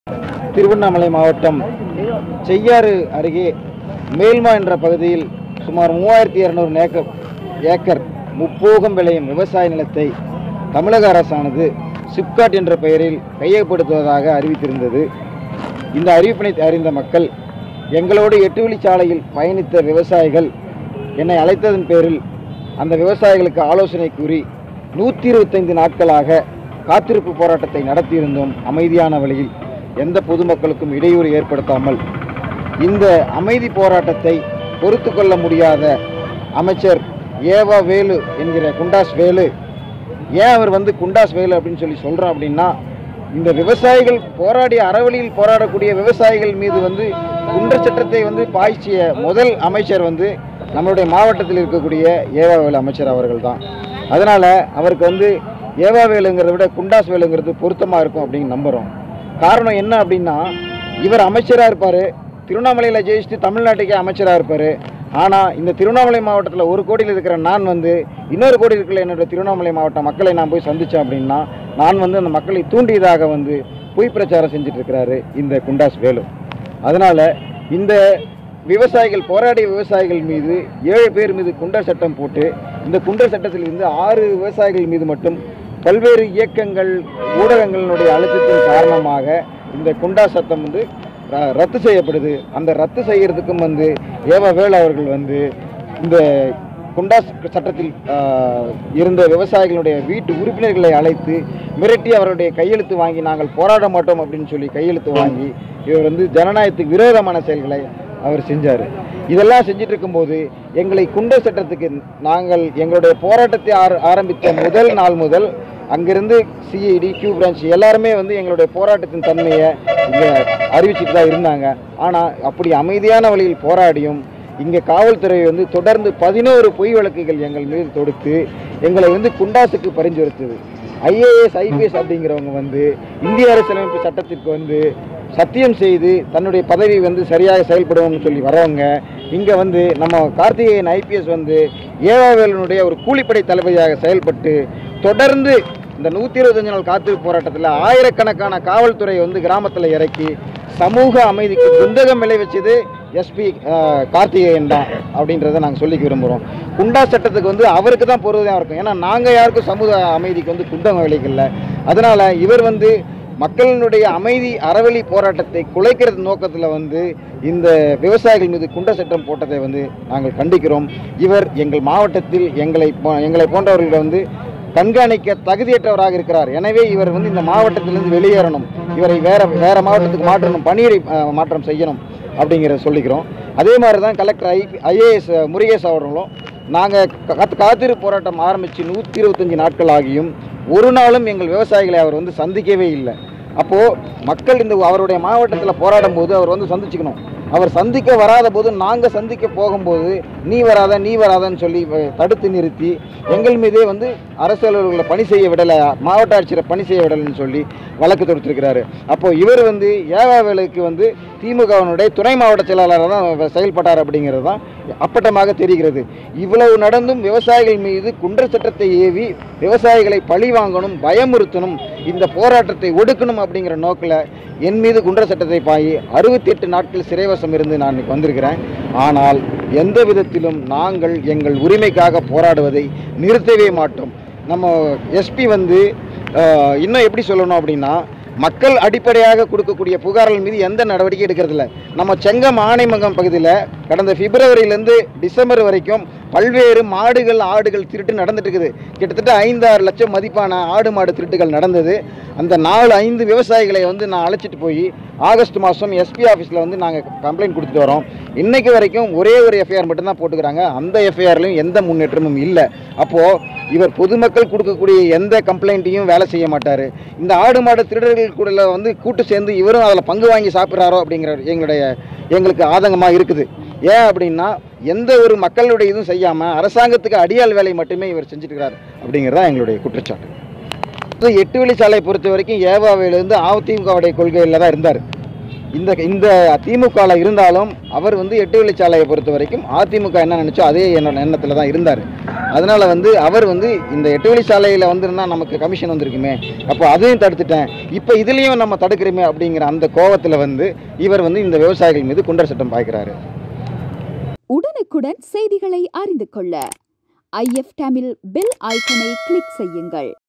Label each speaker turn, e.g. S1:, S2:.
S1: திருவண்ணாமலை மாவட்டம் செய்யாறு அருகே மேல்மா என்ற பகுதியில் சுமார் மூவாயிரத்தி இரநூறு ஏக்கர் ஏக்கர் முப்போகம் விளையும் விவசாய நிலத்தை தமிழக அரசானது சிப்காட் என்ற பெயரில் கையகப்படுத்துவதாக அறிவித்திருந்தது இந்த அறிவிப்பினை அறிந்த மக்கள் எங்களோடு எட்டு வழிச்சாலையில் பயணித்த விவசாயிகள் என்னை அழைத்ததன் பேரில் அந்த விவசாயிகளுக்கு ஆலோசனை கூறி நூற்றி இருபத்தைந்து நாட்களாக காத்திருப்பு போராட்டத்தை நடத்தியிருந்தோம் அமைதியான வழியில் எந்த பொதுமக்களுக்கும் இடையூறு ஏற்படுத்தாமல் இந்த அமைதி போராட்டத்தை பொறுத்து கொள்ள முடியாத அமைச்சர் ஏவா வேலு என்கிற குண்டாஸ் வேலு ஏன் அவர் வந்து குண்டாஸ் வேலு அப்படின்னு சொல்லி சொல்கிறோம் அப்படின்னா இந்த விவசாயிகள் போராடிய அறவழியில் போராடக்கூடிய விவசாயிகள் மீது வந்து குண்டர் சட்டத்தை வந்து பாய்ச்சிய முதல் அமைச்சர் வந்து நம்மளுடைய மாவட்டத்தில் இருக்கக்கூடிய ஏவாவேலு அமைச்சர் அவர்கள் தான் அதனால் அவருக்கு வந்து ஏவாவேலுங்கிறத விட குண்டாஸ் வேலுங்கிறது பொருத்தமாக இருக்கும் அப்படின்னு நம்புகிறோம் காரணம் என்ன அப்படின்னா இவர் அமைச்சராக இருப்பார் திருவண்ணாமலையில் ஜெயிச்சுட்டு தமிழ்நாட்டுக்கே அமைச்சராக இருப்பார் ஆனால் இந்த திருவண்ணாமலை மாவட்டத்தில் ஒரு கோடியில் இருக்கிற நான் வந்து இன்னொரு கோடி இருக்கிற என்னோட திருவண்ணாமலை மாவட்ட மக்களை நான் போய் சந்தித்தேன் அப்படின்னா நான் வந்து அந்த மக்களை தூண்டியதாக வந்து பொய் பிரச்சாரம் செஞ்சுட்டு இருக்கிறாரு இந்த குண்டாஸ் வேலு அதனால் இந்த விவசாயிகள் போராடிய விவசாயிகள் மீது ஏழு பேர் மீது குண்டர் சட்டம் போட்டு இந்த குண்டர் சட்டத்தில் இருந்து ஆறு விவசாயிகள் மீது மட்டும் பல்வேறு இயக்கங்கள் ஊடகங்களினுடைய அழுத்தத்தின் காரணமாக இந்த குண்டா சட்டம் வந்து ர- ரத்து செய்யப்படுது அந்த ரத்து செய்யறதுக்கும் வந்து ஏவ வேல் அவர்கள் வந்து இந்த குண்டாஸ் சட்டத்தில் ஆஹ், இருந்த விவசாயிகளுடைய வீட்டு உறுப்பினர்களை அழைத்து மிரட்டி அவருடைய கையெழுத்து வாங்கி நாங்கள் போராட மாட்டோம் அப்படின்னு சொல்லி கையெழுத்து வாங்கி இவர் வந்து ஜனநாயகத்துக்கு விரோதமான செயல்களை அவர் செஞ்சார் இதெல்லாம் செஞ்சுட்டு இருக்கும்போது எங்களை குண்டர் சட்டத்துக்கு நாங்கள் எங்களுடைய போராட்டத்தை ஆர ஆரம்பித்த முதல் நாள் முதல் அங்கிருந்து சிஐடி கியூ பிரான்ச் எல்லாருமே வந்து எங்களுடைய போராட்டத்தின் தன்மையை இங்கே அறிவிச்சுட்டு தான் இருந்தாங்க ஆனால் அப்படி அமைதியான வழியில் போராடியும் இங்கே காவல்துறை வந்து தொடர்ந்து பதினோரு பொய் வழக்குகள் எங்கள் மீது தொடுத்து எங்களை வந்து குண்டாசுக்கு பரிந்துரைத்தது ஐஏஎஸ் ஐபிஎஸ் அப்படிங்கிறவங்க வந்து இந்திய அரசியலமைப்பு சட்டத்திற்கு வந்து சத்தியம் செய்து தன்னுடைய பதவி வந்து சரியாக செயல்படுவோம்னு சொல்லி வரவங்க இங்கே வந்து நம்ம கார்த்திகேயன் ஐபிஎஸ் வந்து ஏவாவேலனுடைய ஒரு கூலிப்படை தளபதியாக செயல்பட்டு தொடர்ந்து இந்த நூற்றி இருபத்தஞ்சு நாள் காத்திருப்பு போராட்டத்தில் ஆயிரக்கணக்கான காவல்துறை வந்து கிராமத்தில் இறக்கி சமூக அமைதிக்கு குந்தகம் விளைவிச்சது எஸ்பி கார்த்திகேயன் தான் அப்படின்றத நாங்கள் சொல்லிக்க விரும்புகிறோம் குண்டா சட்டத்துக்கு வந்து அவருக்கு தான் பொருளாக இருக்கும் ஏன்னா நாங்கள் யாருக்கும் சமூக அமைதிக்கு வந்து குந்தகம் விளைக்கல அதனால் இவர் வந்து மக்களினுடைய அமைதி அறவழி போராட்டத்தை குலைக்கிறது நோக்கத்தில் வந்து இந்த விவசாயிகள் மீது குண்ட சட்டம் போட்டதை வந்து நாங்கள் கண்டிக்கிறோம் இவர் எங்கள் மாவட்டத்தில் எங்களை போ- எங்களை போன்றவர்களை வந்து கண்காணிக்க தகுதியற்றவராக இருக்கிறார் எனவே இவர் வந்து இந்த மாவட்டத்திலிருந்து வெளியேறணும் இவரை வேற வேற மாவட்டத்துக்கு மாற்றணும் பணியிடை அஹ், மாற்றம் செய்யணும் அப்படிங்கிறத சொல்லிக்கிறோம் அதே மாதிரி தான் கலெக்டர் ஐ ஐஏஎஸ் முருகேஷ் அவர்களும் நாங்கள் காத்து காத்திருப்பு போராட்டம் ஆரம்பித்து நூற்றி இருபத்தஞ்சி நாட்கள் ஆகியும் ஒரு நாளும் எங்கள் விவசாயிகளை அவர் வந்து சந்திக்கவே இல்லை அப்போது மக்கள் இந்த அவருடைய மாவட்டத்தில் போராடும் போது அவர் வந்து சந்திச்சுக்கணும் அவர் சந்திக்க வராத போது நாங்கள் சந்திக்க போகும்போது நீ வராத நீ வராதன்னு சொல்லி அஹ், தடுத்து நிறுத்தி எங்கள் மீதே வந்து அரசு அலுவலர்களை பணி செய்ய விடலை மாவட்ட ஆட்சியரை பணி செய்ய விடலைன்னு சொல்லி வழக்கு தொடுத்திருக்கிறாரு அப்போது இவர் வந்து ஏகாவேலுக்கு வந்து திமுகவினுடைய துணை மாவட்ட செயலாளராக தான் செயல்பட்டார் அப்படிங்கிறது தான் அப்பட்டமாக தெரிகிறது இவ்வளவு நடந்தும் விவசாயிகள் மீது குண்டர் சட்டத்தை ஏவி விவசாயிகளை பழி வாங்கணும் பயமுறுத்தணும் இந்த போராட்டத்தை ஒடுக்கணும் அப்படிங்கிற நோக்கில் என் மீது குண்டர் சட்டத்தை பாயி அறுபத்தி எட்டு நாட்கள் சிறைவாசம் இருந்து நான் இன்னைக்கு வந்திருக்கிறேன் ஆனால் எந்த விதத்திலும் நாங்கள் எங்கள் உரிமைக்காக போராடுவதை நிறுத்தவே மாட்டோம் நம்ம எஸ்பி வந்து அஹ், இன்னும் எப்படி சொல்லணும் அப்படின்னா மக்கள் அடிப்படையாக கொடுக்கக்கூடிய புகார்கள் மீது எந்த நடவடிக்கை எடுக்கிறதில்ல நம்ம செங்கம் ஆனைமங்கம் பகுதியில் கடந்த பிப்ரவரியிலேருந்து டிசம்பர் வரைக்கும் பல்வேறு மாடுகள் ஆடுகள் திருட்டு நடந்துட்டு இருக்குது கிட்டத்தட்ட ஐந்தாறு லட்சம் மதிப்பான ஆடு மாடு திருட்டுகள் நடந்தது அந்த நாலு ஐந்து விவசாயிகளை வந்து நான் அழைச்சிட்டு போய் ஆகஸ்ட் மாதம் எஸ்பி ஆஃபீஸில் வந்து நாங்கள் கம்ப்ளைண்ட் கொடுத்துட்டு வரோம் இன்னைக்கு வரைக்கும் ஒரே ஒரு எஃப்ஐஆர் மட்டும்தான் போட்டுக்கிறாங்க அந்த எஃப்ஐஆர்லையும் எந்த முன்னேற்றமும் இல்லை அப்போது இவர் பொதுமக்கள் கொடுக்கக்கூடிய எந்த கம்ப்ளைண்ட்டையும் வேலை செய்ய மாட்டார் இந்த ஆடு மாடு திருடர்கள் கூட வந்து கூட்டு சேர்ந்து இவரும் அதில் பங்கு வாங்கி சாப்பிட்றாரோ அப்படிங்கிற எங்களுடைய எங்களுக்கு ஆதங்கமாக இருக்குது ஏன் அப்படின்னா எந்த ஒரு மக்களுடைய இதுவும் செய்யாமல் அரசாங்கத்துக்கு அடியாள் வேலை மட்டுமே இவர் செஞ்சுட்டுருக்கார் அப்படிங்கிறது தான் எங்களுடைய குற்றச்சாட்டு இது எட்டு வழிச்சாலை பொறுத்த வரைக்கும் ஏவாவிலிருந்து அதிமுகவுடைய கொள்கையில் தான் இருந்தார் இந்த இந்த திமுகவில் இருந்தாலும் அவர் வந்து எட்டு வழிச்சாலையை பொறுத்த வரைக்கும் அதிமுக என்ன நினைச்சோ அதே எண்ண எண்ணத்தில் தான் இருந்தார் அதனால வந்து அவர் வந்து இந்த எட்டு வழிச்சாலையில் வந்திருந்தா நமக்கு கமிஷன் வந்திருக்குமே அப்போ அதையும் தடுத்துட்டேன் இப்போ இதுலேயும் நம்ம தடுக்கிறோமே அப்படிங்கிற அந்த கோவத்தில் வந்து இவர் வந்து இந்த விவசாயிகள் மீது குண்டர் சட்டம் பாய்க்கிறாரு
S2: உடனுக்குடன் செய்திகளை அறிந்து கொள்ள ஐஎஃப் தமிழ் பெல் ஐக்கனை கிளிக் செய்யுங்கள்